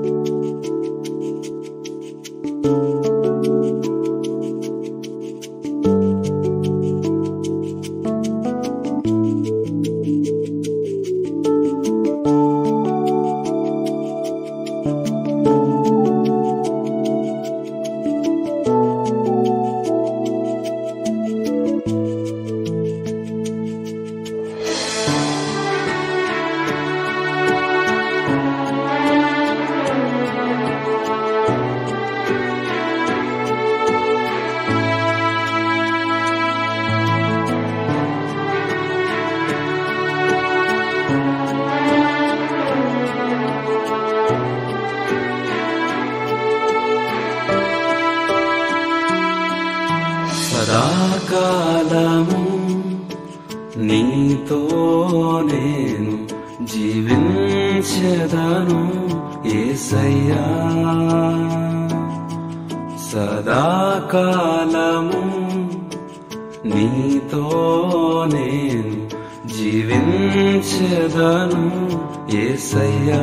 సదాకాలము నీతో నేను జీవించదను ఏసయ్యా సదాకాలము నీతో నేను జీవించదను ఏసయ్యా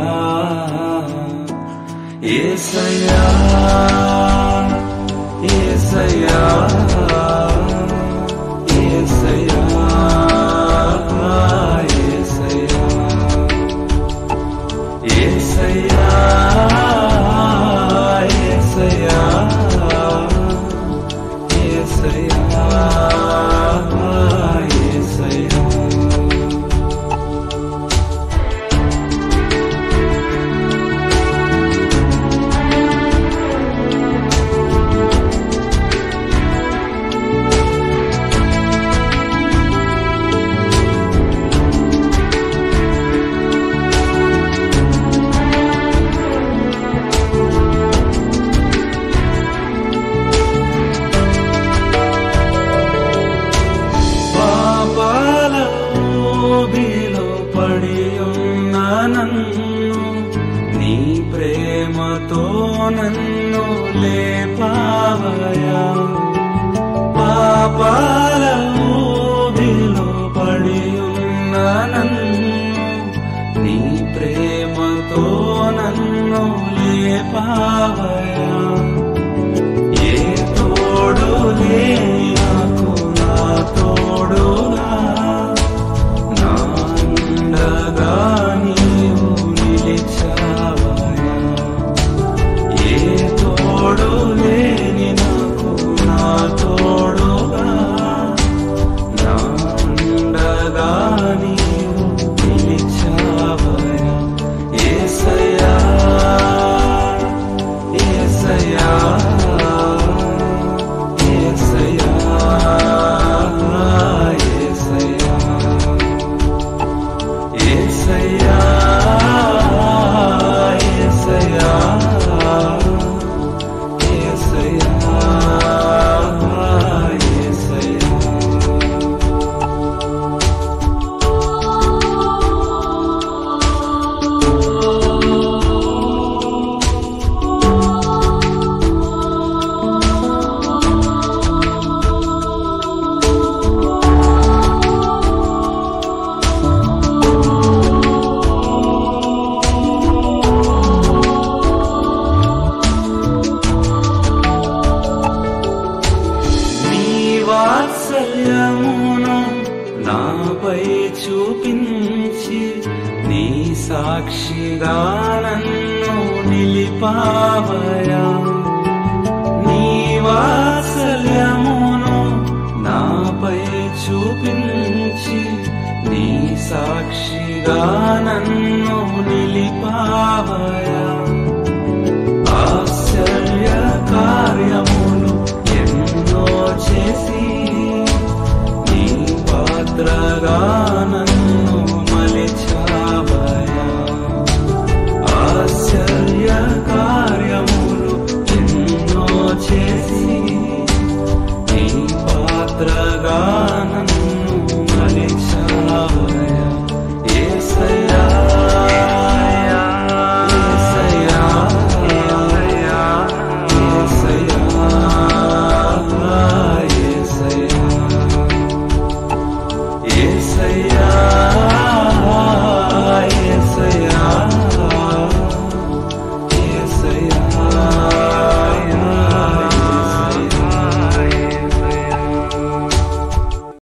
ఏసయ్యా ఏసయ్యా ఏసయ్యా ఏసయ్యా ఏసయ్యా ఏసయ్యా ఏసయ్యా ఏసయ్యా పాపాల ఊబిలో పడి ఉన్న నన్ను నీ ప్రేమతో నన్ను లేపావయా పాపాల ఊబిలో పడి ఉన్న నన్ను నీ ప్రేమతో నన్ను లేపావయా ఏ తోడు లేని నాకు నా తోడుగా నా అండగా నీవు నిలిచావయ్యా. ఏ తోడు లేని నాకు నా తోడుగా నా అండగా నీవు నిలిచావయ్యా. యేసయ్యా యేసయ్యా యేసయ్యా యేసయ్యా యేసయ్యా యేసయ్యా యేసయ్యా యేసయ్యా నీ వాత్సల్యమును నాపై చూపించి నీ సాక్షిగా నన్ను నిలిపావయా నీ వాత్సల్యమును నాపై చూపించి నీ సాక్షిగా నన్ను నిలిపావయా ఆశ్చర్య కార్యములు ఎన్నో చేసి నీ పాత్రగా